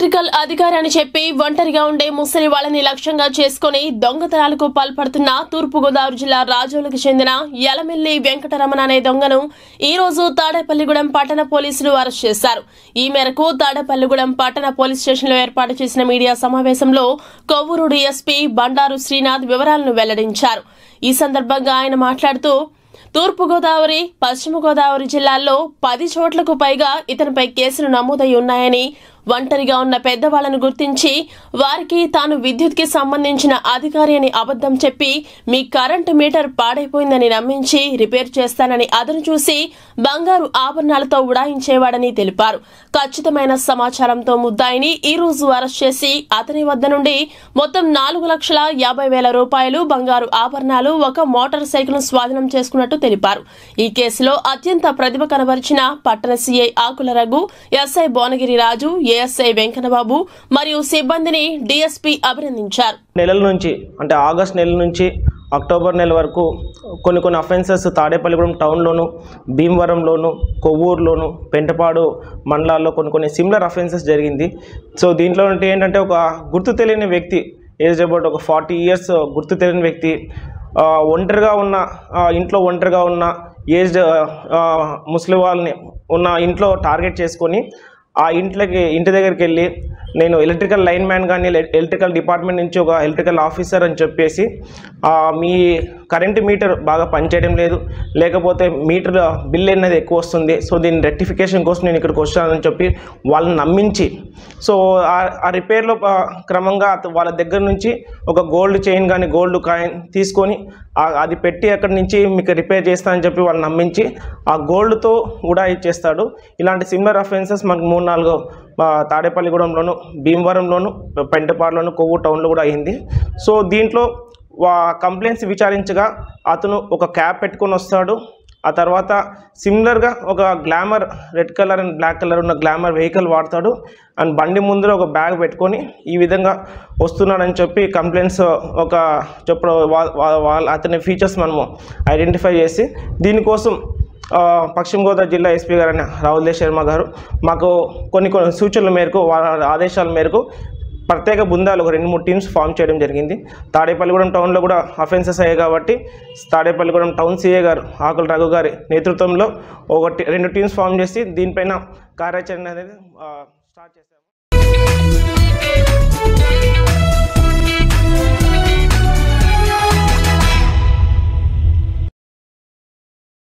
electrical అధికారి అని చెప్పి ఒంటరిగా ఉండే ముసలి వాళ్ళని లక్ష్యంగా చేసుకుని దొంగతనాలకు పాల్పడుతున్న తూర్పుగోదావరి జిల్లా రాజోలకు చెందిన యలమిల్లి వెంకటరమణ అనే దొంగను ఈ రోజు తాడేపల్లిగూడెం పట్టణ పోలీసులు అరెస్ట్ చేశారు ఈ మేరకు తాడేపల్లిగూడెం పట్టణ పోలీస్ స్టేషన్లో ఏర్పాటు చేసిన మీడియా సమావేశంలో కొవ్వూరు డీఎస్పీ బండారు శ్రీనాథ్ వివరాలను వెల్లడించారు ఈ సందర్భంగా ఆయన మాట్లాడుతూ తూర్పుగోదావరి పశ్చిమ గోదావరి జిల్లాల్లో పది చోట్లకు పైగా ఇతనిపై కేసులు నమోదై ఉన్నాయని ఒంటరిగా ఉన్న పెద్దవాళ్లను గుర్తించి వారికి తాను విద్యుత్కి సంబంధించిన అధికారి అని అబద్ధం చెప్పి మీ కరెంటు మీటర్ పాడైపోయిందని నమ్మించి రిపేర్ చేస్తానని అతను చూసి బంగారు ఆభరణాలతో ఉడాయించేవాడని తెలిపారు ఖచ్చితమైన సమాచారంతో ముద్దాయిని ఈ రోజు అరెస్ట్ చేసి అతని వద్ద నుండి మొత్తం నాలుగు లక్షల యాభై వేల రూపాయలు బంగారు ఆభరణాలు ఒక మోటార్ సైకిల్ స్వాధీనం చేసుకున్నట్టు తెలిపారు ఈ కేసులో అత్యంత ప్రతిభ కనబరిచిన పట్టణ CI Akula Raghu SI Bhuvanagiri Raju ASI Venkannababu మరియు సిబ్బందిని డీఎస్పీ అభినందించారు నెలల నుంచి అంటే ఆగస్ట్ నెల నుంచి అక్టోబర్ నెల వరకు కొన్ని కొన్ని అఫెన్సెస్ తాడేపల్లిగూడెం టౌన్లోను భీమవరంలోను కొవ్వూరులోను పెంటపాడు మండలాల్లో కొన్ని కొన్ని సిమిలర్ అఫెన్సెస్ జరిగింది సో దీంట్లో అంటే ఏంటంటే ఒక గుర్తు తెలియని వ్యక్తి ఏజ్ అబౌట్ ఒక ఫార్టీ ఇయర్స్ గుర్తు తెలియని వ్యక్తి ఆ, ఒంటరిగా ఉన్న ఆ, ఇంట్లో ఒంటరిగా ఉన్న ఏజ్డ్ ముస్లిం వాళ్ళని ఉన్న ఇంట్లో టార్గెట్ చేసుకొని ఆ ఇంట్లోకి ఇంటి దగ్గరికి వెళ్ళి నేను ఎలక్ట్రికల్ లైన్ మ్యాన్ కానీ ఎలక్ట్రికల్ డిపార్ట్మెంట్ నుంచి ఒక ఎలక్ట్రికల్ ఆఫీసర్ అని చెప్పేసి ఆ, మీ కరెంట్ మీటర్ బాగా పనిచేయడం లేదు లేకపోతే మీటర్ బిల్ అనేది ఎక్కువ వస్తుంది సో దీని రెక్టిఫికేషన్ కోసం నేను ఇక్కడికి వచ్చానని చెప్పి వాళ్ళని నమ్మించి సో ఆ- ఆ రిపేర్లో ప- క్రమంగా అత- వాళ్ళ దగ్గర నుంచి ఒక గోల్డ్ చైన్ కానీ గోల్డ్ కాయిన్ తీసుకొని ఆ- అది పెట్టి అక్కడి నుంచి మీకు రిపేర్ చేస్తానని చెప్పి వాళ్ళు నమ్మించి ఆ గోల్డ్తో కూడా ఇచ్చేస్తాడు ఇలాంటి సిమిలర్ అఫెన్సెస్ మనకు మూడు నాలుగు ఆ, తాడేపల్లిగూడెంలోను భీమవరంలోను పెంటపాడులోను కొవ్వు టౌన్లో కూడా అయింది సో దీంట్లో వా కంప్లైంట్స్ విచారించగా అతను ఒక క్యాప్ పెట్టుకొని వస్తాడు ఆ తర్వాత సిమిలర్గా ఒక Glamour red colour and black colour ఉన్న గ్లామర్ వెహికల్ వాడతాడు అండ్ బండి ముందర ఒక బ్యాగ్ పెట్టుకొని ఈ విధంగా వస్తున్నాడని చెప్పి కంప్లైంట్స్ ఒక చెప్పడం వా- వా- వాళ్ళ అతని ఫీచర్స్ మనము ఐడెంటిఫై చేసి దీనికోసం ఆ, పశ్చిమ గోదావరి జిల్లా ఎస్పీ గారు అయిన రాహుల్ దేవ్ శర్మ గారు మాకు కొన్ని కొన్ని సూచనల మేరకు వాళ్ళ ఆదేశాల మేరకు ప్రత్యేక బృందాలు ఒక రెండు మూడు టీమ్స్ ఫామ్ చేయడం జరిగింది తాడేపల్లిగూడెం టౌన్లో కూడా అఫెన్సెస్ అయ్యాయి కాబట్టి తాడేపల్లిగూడెం టౌన్ సీఏ గారు ఆకుల రఘు గారి నేతృత్వంలో ఒకటి రెండు టీమ్స్ ఫామ్ చేసి దీనిపైన కార్యాచరణ అనేది ఆ, స్టార్ట్ చేస్తారు